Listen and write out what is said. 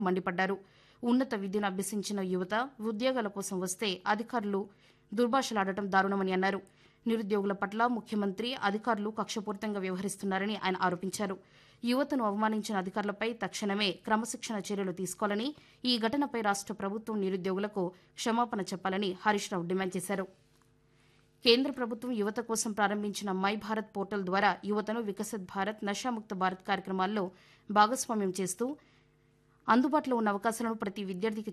మండిపడ్డారు ఉన్నత విద్యను అభ్యసించిన యువత ఉద్యోగాల కోసం వస్తే అధికారులు దుర్భాషలాడటం దారుణమని అన్నారు నిరుద్యోగుల పట్ల ముఖ్యమంత్రి అధికారులు కక్షపూరితంగా వ్యవహరిస్తున్నారని ఆయన ఆరోపించారు యువతను అవమానించిన అధికారులపై తక్షణమే క్రమశిక్షణ చర్యలు తీసుకోవాలని ఈ ఘటనపై రాష్ట ప్రభుత్వం నిరుద్యోగులకు క్షమాపణ చెప్పాలని హరీష్ రావు డిమాండ్ చేశారు కేంద్ర ప్రభుత్వం యువత కోసం ప్రారంభించిన మై భారత్ పోర్టల్ ద్వారా యువతను వికసిత్ భారత్ నషాముక్త భారత్ కార్యక్రమాల్లో భాగస్వామ్యం చేస్తూ అందుబాటులో ఉన్న అవకాశాలను ప్రతి విద్యార్థికి